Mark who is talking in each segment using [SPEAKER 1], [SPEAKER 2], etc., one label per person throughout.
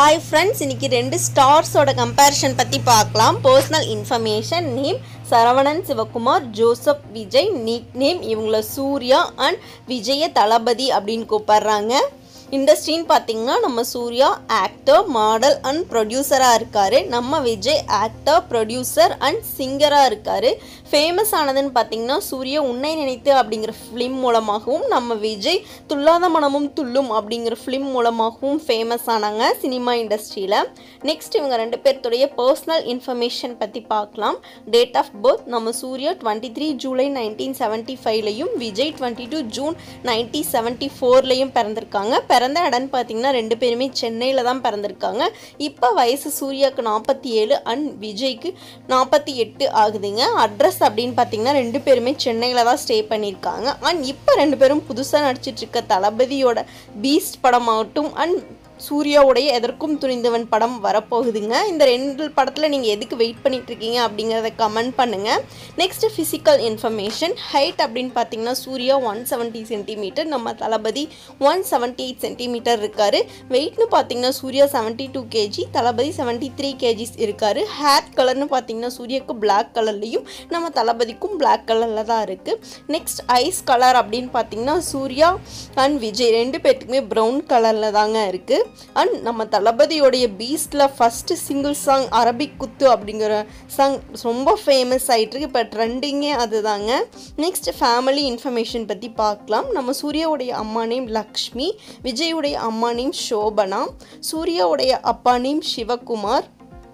[SPEAKER 1] hi friends இன்னைக்கு ரெண்டு ஸ்டார்ஸோட comparison பற்றி பார்க்கலாம் personal information name Saravanan Sivakumar Joseph Vijay nick name இவங்கள சூர்யா அண்ட் விஜய தளபதி அப்படின்னு கூப்பிடுறாங்க இண்டஸ்ட்ரின்னு பார்த்தீங்கன்னா நம்ம சூர்யா ஆக்டர் மாடல் அண்ட் ப்ரொடியூசராக இருக்கார் நம்ம விஜய் ஆக்டர் ப்ரொடியூசர் அண்ட் சிங்கராக இருக்கார் ஃபேமஸ் ஆனதுன்னு பார்த்தீங்கன்னா சூர்யா உன்னை நினைத்து அப்படிங்கிற ஃபிலிம் மூலமாகவும் நம்ம விஜய் துல்லாத மனமும் துள்ளும் அப்படிங்கிற ஃபிலிம் மூலமாகவும் ஃபேமஸ் ஆனாங்க சினிமா இண்டஸ்ட்ரியில் நெக்ஸ்ட் இவங்க ரெண்டு பேர்த்துடைய பர்சனல் இன்ஃபர்மேஷன் பற்றி பார்க்கலாம் டேட் ஆஃப் பர்த் நம்ம Suriya twenty three July nineteen seventy ஃபைவ்லையும் Vijay twenty two June nineteen seventy ஃபோர்லையும் பிறந்திருக்காங்க பிறந்த இடம்னு பார்த்தீங்கன்னா ரெண்டு பேருமே சென்னையில் தான் பிறந்திருக்காங்க இப்போ வயசு சூர்யாவுக்கு நாற்பத்தி ஏழு அண்ட் விஜய்க்கு நாற்பத்தி எட்டு ஆகுதுங்க அட்ரஸ் அப்படின்னு பார்த்தீங்கன்னா ரெண்டு பேருமே சென்னையில் தான் ஸ்டே பண்ணியிருக்காங்க அண்ட் இப்போ ரெண்டு பேரும் புதுசாக நடிச்சிட்டு இருக்க தளபதியோட பீஸ்ட் படமாகட்டும் அண்ட் சூர்யாவுடைய எதற்கும் துணிந்தவன் படம் வரப்போகுதுங்க இந்த ரெண்டு படத்தில் நீங்கள் எதுக்கு வெயிட் பண்ணிட்டு இருக்கீங்க அப்படிங்கிறத கமெண்ட் பண்ணுங்கள் நெக்ஸ்ட் ஃபிசிக்கல் இன்ஃபர்மேஷன் ஹைட் அப்படின்னு பார்த்தீங்கன்னா சூர்யா ஒன் செவன்ட்டி சென்டிமீட்டர் நம்ம Thalapathy one seventy eight centimetre இருக்காரு வெயிட்னு பார்த்தீங்கன்னா Suriya seventy two KG Thalapathy seventy three KGs இருக்காரு ஹேர் கலர்னு பார்த்தீங்கன்னா சூர்யாவுக்கு பிளாக் கலர்லேயும் நம்ம தளபதிக்கும் பிளாக் கலரில் தான் இருக்குது நெக்ஸ்ட் ஐஸ் கலர் அப்படின்னு பார்த்தீங்கன்னா சூர்யா அண்ட் விஜய் ரெண்டு பேர்த்துக்குமே ப்ரௌன் கலரில் தாங்க இருக்குது அண்ட் நம்ம தளபதியோடைய பீஸ்டில் first single song Arabic Kuthu அப்படிங்கிற சாங் ரொம்ப ஃபேமஸ் ஆகிட்டுருக்கு இப்போ ட்ரெண்டிங்கே அதுதாங்க நெக்ஸ்ட் ஃபேமிலி இன்ஃபர்மேஷன் பற்றி பார்க்கலாம் நம்ம சூர்யாவுடைய அம்மா நேம் லக்ஷ்மி விஜயுடைய அம்மா நேம் சோபனா சூர்யாவுடைய அப்பா நேம் சிவகுமார்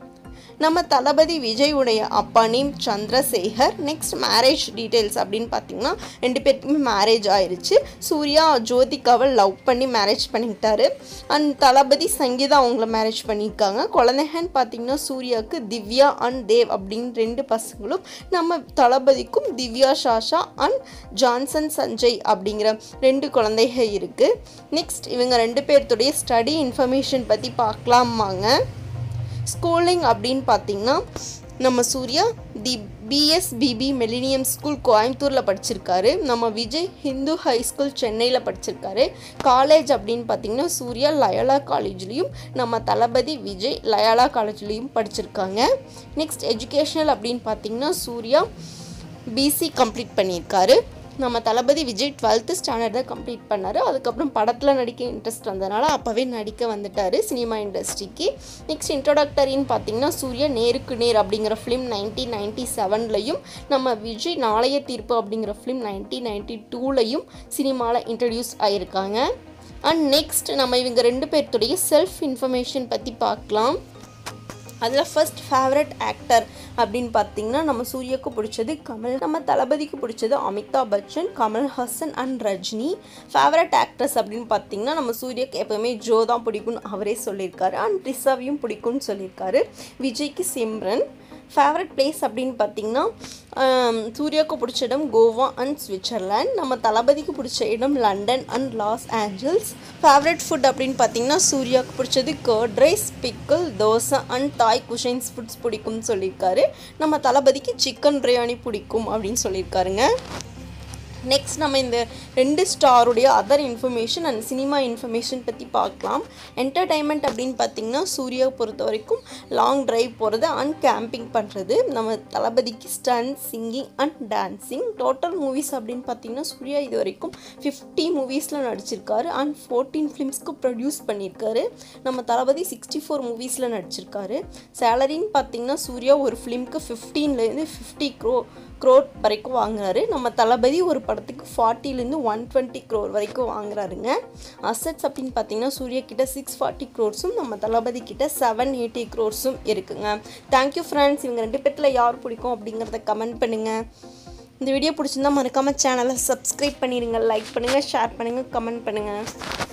[SPEAKER 1] நம்ம தளபதி விஜயுடைய அப்பா name Chandrasekhar next marriage details அப்படின்னு பார்த்தீங்கன்னா ரெண்டு பேருக்குமே மேரேஜ் ஆயிருச்சு சூர்யா ஜோதிகாவை லவ் பண்ணி மேரேஜ் பண்ணிக்கிட்டாரு அண்ட் தளபதி சங்கீதா அவங்கள மேரேஜ் பண்ணியிருக்காங்க குழந்தைகன்னு பார்த்தீங்கன்னா சூர்யாவுக்கு திவ்யா அண்ட் தேவ் அப்படின்னு ரெண்டு பசங்களும் நம்ம தளபதிக்கும் திவ்யா ஷாஷா அண்ட் ஜான்சன் சஞ்சய் அப்படிங்கிற ரெண்டு குழந்தைக இருக்குது நெக்ஸ்ட் இவங்க ரெண்டு பேர்த்துடைய ஸ்டடி இன்ஃபர்மேஷன் பற்றி பார்க்கலாமாங்க ஸ்கூலிங் அப்படின்னு பார்த்தீங்கன்னா நம்ம Suriya the PSBB millennium school கோயம்புத்தூரில் படிச்சிருக்காரு நம்ம விஜய் ஹிந்து ஹை ஸ்கூல் சென்னையில் படிச்சிருக்காரு காலேஜ் அப்படின்னு பார்த்தீங்கன்னா சூர்யா லயோலா காலேஜ்லேயும் நம்ம தளபதி விஜய் லயோலா காலேஜ்லேயும் படிச்சிருக்காங்க நெக்ஸ்ட் எஜுகேஷனல் அப்படின்னு பார்த்தீங்கன்னா சூர்யா பிசி கம்ப்ளீட் பண்ணியிருக்காரு நம்ம தளபதி விஜய் டுவெல்த்து ஸ்டாண்டர்ட் தான் கம்ப்ளீட் பண்ணார் அதுக்கப்புறம் படத்தில் நடிக்க இன்ட்ரெஸ்ட் வந்ததுனால அப்போவே நடிக்க வந்துட்டார் சினிமா இண்டஸ்ட்ரிக்கு நெக்ஸ்ட் இன்ட்ரோடக்டரின்னு பார்த்தீங்கன்னா சூர்யா நேருக்கு நேர் அப்படிங்கிற ஃபிலிம் நைன்டீன் நைன்டி செவன்லையும் நம்ம விஜய் நாளைய தீர்ப்பு அப்படிங்கிற ஃபிலிம் நைன்டீன் நைன்டி டூலையும் சினிமாவில் இன்ட்ரடியூஸ் ஆகியிருக்காங்க அண்ட் நெக்ஸ்ட் நம்ம இவங்க ரெண்டு பேர்த்துடைய செல்ஃப் இன்ஃபர்மேஷன் பற்றி பார்க்கலாம் அதில் ஃபர்ஸ்ட் ஃபேவரட் ஆக்டர் அப்படின்னு பார்த்தீங்கன்னா நம்ம சூர்யாவுக்கு பிடிச்சது கமல் நம்ம தளபதிக்கு பிடிச்சது Amitabh Bachchan Kamal Haasan and Rajini favourite actress அப்படின்னு பார்த்தீங்கன்னா நம்ம சூர்யாவுக்கு எப்போவுமே ஜோ தான் பிடிக்கும்னு அவரே சொல்லியிருக்காரு அண்ட் ரிசர்வையும் பிடிக்கும்னு சொல்லியிருக்காரு விஜய்க்கு சிம்ரன் ஃபேவரட் பிளேஸ் அப்படின்னு பார்த்தீங்கன்னா சூர்யாவுக்கு பிடிச்ச இடம் கோவா அண்ட் சுவிட்சர்லாண்ட் நம்ம தளபதிக்கு பிடிச்ச இடம் London and Los Angeles favourite food அப்படின்னு பார்த்தீங்கன்னா சூர்யாவுக்கு பிடிச்சது curd rice pickle dosa and Thai cuisines foods பிடிக்கும்னு சொல்லியிருக்காரு நம்ம தளபதிக்கு சிக்கன் பிரியாணி பிடிக்கும் அப்படின்னு சொல்லியிருக்காருங்க நெக்ஸ்ட் நம்ம இந்த ரெண்டு ஸ்டாருடைய other information and cinema information பற்றி பார்க்கலாம் என்டர்டைன்மெண்ட் அப்படின்னு பார்த்தீங்கன்னா சூர்யாவை பொறுத்த வரைக்கும் லாங் டிரைவ் போகிறது அண்ட் கேம்பிங் பண்ணுறது நம்ம தளபதிக்கு stunt singing and dancing total movies அப்படின்னு பார்த்தீங்கன்னா சூர்யா இது வரைக்கும் ஃபிஃப்டி மூவிஸில் நடிச்சிருக்காரு அண்ட் ஃபோர்டீன் ஃபிலிம்ஸ்க்கு ப்ரொடியூஸ் பண்ணியிருக்காரு நம்ம தளபதி சிக்ஸ்டி ஃபோர் மூவிஸில் நடிச்சிருக்காரு சேலரின்னு பார்த்தீங்கன்னா சூர்யா ஒரு ஃபிலிம்க்கு ஃபிஃப்டீன்லேருந்து ஃபிஃப்டி க்ரோ க்ரோர் வரைக்கும் வாங்குறாரு நம்ம தளபதி ஒரு படத்துக்கு ஃபார்ட்டிலேருந்து ஒன் டுவெண்ட்டி க்ரோர் வரைக்கும் வாங்குறாருங்க அசட்ஸ் அப்படின்னு பார்த்தீங்கன்னா சூர்யா கிட்ட சிக்ஸ் ஃபார்ட்டி க்ரோர்ஸும் நம்ம தளபதி கிட்ட செவன் எயிட்டி க்ரோர்ஸும் இருக்குங்க தேங்க்யூ ஃப்ரெண்ட்ஸ் இவங்க ரெண்டு பேர்த்தில் யார் பிடிக்கும் அப்படிங்கிறத கமெண்ட் பண்ணுங்கள் இந்த வீடியோ பிடிச்சிருந்தா மறக்காமல் சேனலை சப்ஸ்கிரைப் பண்ணிடுங்க லைக் பண்ணுங்கள் ஷேர் பண்ணுங்கள் கமெண்ட் பண்ணுங்கள்